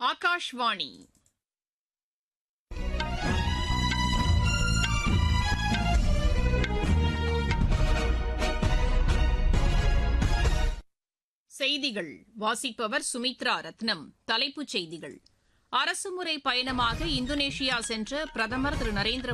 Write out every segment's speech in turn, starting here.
ஆகாஷ்வாணி செய்திகள் வாசிப்பவர் சுமித்ரா ரத்னம் தலைப்புச் செய்திகள் அரசுமுறை பயணமாக இந்தோனேஷியா சென்ற பிரதமர் திரு நரேந்திர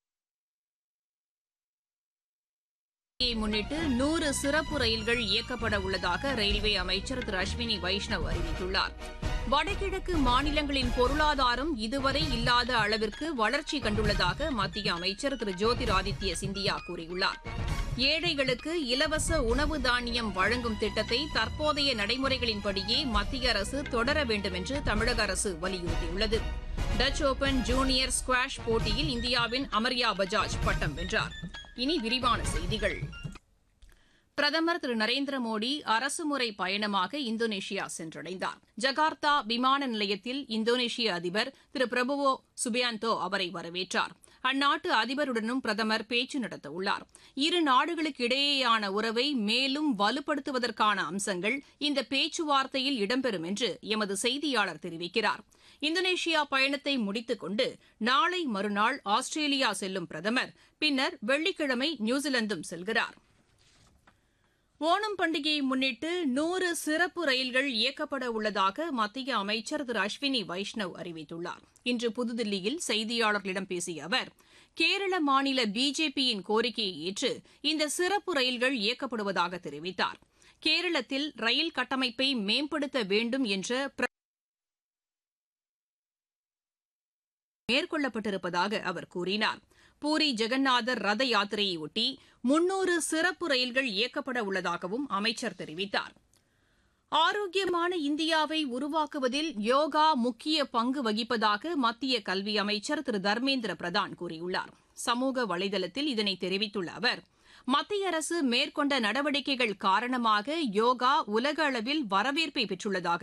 மோடியை முன்னிட்டு நூறு சிறப்பு ரயில்கள் இயக்கப்பட உள்ளதாக ரயில்வே அமைச்சர் திரு அஸ்வினி வைஷ்ணவ் அறிவித்துள்ளார் வடகிழக்கு மாநிலங்களின் பொருளாதாரம் இதுவரை இல்லாத அளவிற்கு வளர்ச்சி கண்டுள்ளதாக மத்திய அமைச்சர் திரு ஜோதிராதித்ய சிந்தியா கூறியுள்ளார் ஏழைகளுக்கு இலவச உணவு தானியம் வழங்கும் திட்டத்தை தற்போதைய நடைமுறைகளின்படியே மத்திய அரசு தொடர வேண்டும் என்று தமிழக அரசு வலியுறுத்தியுள்ளது டச் ஓபன் ஜூனியர் ஸ்குவாஷ் போட்டியில் இந்தியாவின் அமர்யா பஜாஜ் பட்டம் வென்றார் இனி விரிவான செய்திகள் பிரதமர் திரு நரேந்திர மோடி அரசுமுறை பயணமாக இந்தோனேஷியா சென்றடைந்தார் ஜகார்த்தா விமான நிலையத்தில் இந்தோனேஷிய அதிபர் திரு பிரபுவோ சுபியாந்தோ அவரை வரவேற்றார் அந்நாட்டு அதிபருடனும் பிரதமர் பேச்சு நடத்தவுள்ளார் இரு நாடுகளுக்கு இடையேயான உறவை மேலும் வலுப்படுத்துவதற்கான அம்சங்கள் இந்த பேச்சுவார்த்தையில் இடம்பெறும் என்று எமது செய்தியாளர் தெரிவிக்கிறார் இந்தோனேஷியா பயணத்தை முடித்துக் கொண்டு நாளை மறுநாள் ஆஸ்திரேலியா செல்லும் பிரதமர் பின்னர் வெள்ளிக்கிழமை நியூசிலாந்தும் செல்கிறார் ஓணம் பண்டிகையை முன்னிட்டு நூறு சிறப்பு ரயில்கள் இயக்கப்பட உள்ளதாக மத்திய அமைச்சர் திரு அஸ்வினி வைஷ்ணவ் அறிவித்துள்ளார் இன்று புதுதில்லியில் செய்தியாளர்களிடம் பேசிய அவர் கேரள மாநில பிஜேபியின் கோரிக்கையை ஏற்று இந்த சிறப்பு ரயில்கள் இயக்கப்படுவதாக தெரிவித்தார் கேரளத்தில் ரயில் கட்டமைப்பை மேம்படுத்த வேண்டும் என்ற மேற்கொள்ளப்பட்டிருப்பதாக அவர் கூறினார் பூரி ஜெகநாதர் ரத யாத்திரையொட்டி முன்னூறு சிறப்பு ரயில்கள் இயக்கப்பட உள்ளதாகவும் அமைச்சர் தெரிவித்தார் ஆரோக்கியமான இந்தியாவை உருவாக்குவதில் யோகா முக்கிய பங்கு வகிப்பதாக மத்திய கல்வி அமைச்சர் திரு தர்மேந்திர பிரதான் கூறியுள்ளார் சமூக வலைதளத்தில் இதனை தெரிவித்துள்ள அவர் மத்திய அரசு மேற்கொண்ட நடவடிக்கைகள் காரணமாக யோகா உலக அளவில் வரவேற்பை பெற்றுள்ளதாக